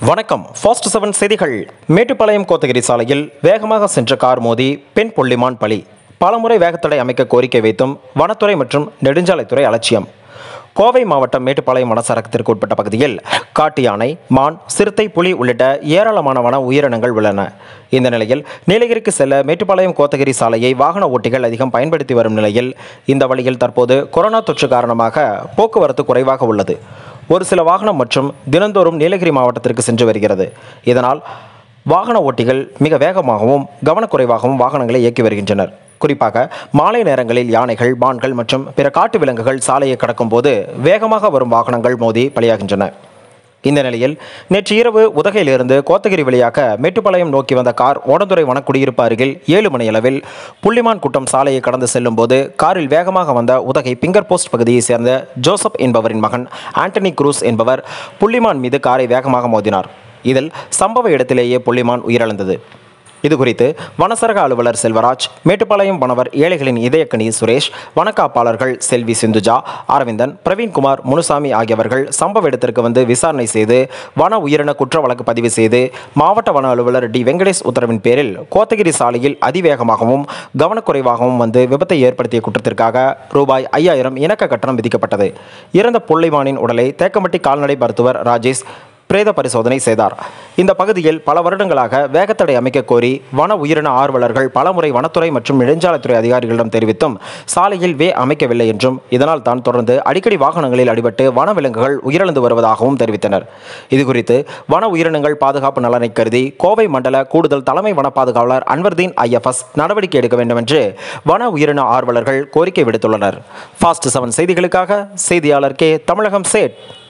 வணக்கம் fast seven செய்திகள் மேட்டுப்பாளையம் கோத்தகிரி சாலையில் வேகமாக சென்ற கார் மோதி பெண் புள்ளிமான் பலி பலமுறை வேகத்தடை அமைக்க கோரிக்கை வைத்தும் வனத்துறை மற்றும் நெடுஞ்சாலைத்துறை அலட்சியம் கோவை மாவட்டம் மேட்டுப்பாளையம் வனச்சரகத்திற்கு உட்பட்ட பகுதியில் காட்டு யானை மான் சிறுத்தை புலி உள்ளிட்ட ஏராளமான வன உயிரினங்கள் உள்ளன இந்த நிலையில் நீலகிரிக்கு செல்ல மேட்டுப்பாளையம் கோத்தகிரி சாலையை வாகன ஓட்டிகள் அதிகம் பயன்படுத்தி வரும் நிலையில் இந்த வழியில் தற்போது கொரோனா தொற்று காரணமாக போக்குவரத்து குறைவாக உள்ளது ஒரு சில வாகனம் மற்றும் தினந்தோறும் நீலகிரி மாவட்டத்திற்கு சென்று வருகிறது இதனால் வாகன ஓட்டிகள் மிக வேகமாகவும் கவனக்குறைவாகவும் வாகனங்களை இயக்கி வருகின்றனர் குறிப்பாக மாலை நேரங்களில் யானைகள் மான்கள் மற்றும் பிற காட்டு விலங்குகள் சாலையை கடக்கும் போது வேகமாக வரும் வாகனங்கள் மோதி பலியாகின்றன இந்த நிலையில் நேற்று இரவு உதகையிலிருந்து கோத்தகிரி வழியாக மேட்டுப்பாளையம் நோக்கி வந்த கார் ஓடந்துறை வனக்குடியிருப்பு அருகில் ஏழு மணியளவில் புள்ளிமான் கூட்டம் சாலையை கடந்து செல்லும் போது காரில் வேகமாக வந்த உதகை பிங்கர் போஸ்ட் பகுதியைச் சேர்ந்த ஜோசப் என்பவரின் மகன் ஆண்டனி குரூஸ் என்பவர் புள்ளிமான் மீது காரை வேகமாக மோதினார் இதில் சம்பவ இடத்திலேயே புள்ளிமான் உயிரிழந்தது இது குறித்து வனசரக அலுவலர் செல்வராஜ் மேட்டுப்பாளையம் வனவர் ஏழைகளின் இதயக்கணி சுரேஷ் வனக்காப்பாளர்கள் செல்வி சிந்துஜா அரவிந்தன் பிரவீன்குமார் முனுசாமி ஆகியவர்கள் சம்பவ இடத்திற்கு வந்து விசாரணை செய்து வன உயிரின குற்ற வழக்கு பதிவு செய்து மாவட்ட வன அலுவலர் டி வெங்கடேஷ் உத்தரவின் பேரில் கோத்தகிரி சாலையில் அதிவேகமாகவும் கவனக்குறைவாகவும் வந்து விபத்தை ஏற்படுத்திய குற்றத்திற்காக ரூபாய் ஐயாயிரம் இணக்க கட்டணம் விதிக்கப்பட்டது இறந்த புள்ளைமானின் உடலை தேக்கம்பட்டி கால்நடை மருத்துவர் ராஜேஷ் பிரேத பரிசோதனை செய்தார் இந்த பகுதியில் பல வருடங்களாக வேகத்தடை அமைக்க கோரி வன உயிரின ஆர்வலர்கள் பலமுறை வனத்துறை மற்றும் நெடுஞ்சாலைத்துறை அதிகாரிகளிடம் தெரிவித்தும் சாலையில் வே அமைக்கவில்லை என்றும் இதனால் தான் தொடர்ந்து அடிக்கடி வாகனங்களில் அடிபட்டு வனவிலங்குகள் உயிரிழந்து வருவதாகவும் தெரிவித்தனர் இதுகுறித்து வன உயிரினங்கள் பாதுகாப்பு நலனை கருதி கோவை மண்டல கூடுதல் தலைமை வன பாதுகாவலர் அன்வர்தீன் ஐஎஃப்எஸ் நடவடிக்கை எடுக்க வேண்டும் என்று வன உயிரின ஆர்வலர்கள் கோரிக்கை விடுத்துள்ளனர் ஃபாஸ்ட் செவன் செய்திகளுக்காக செய்தியாளர் கே தமிழகம் சேட்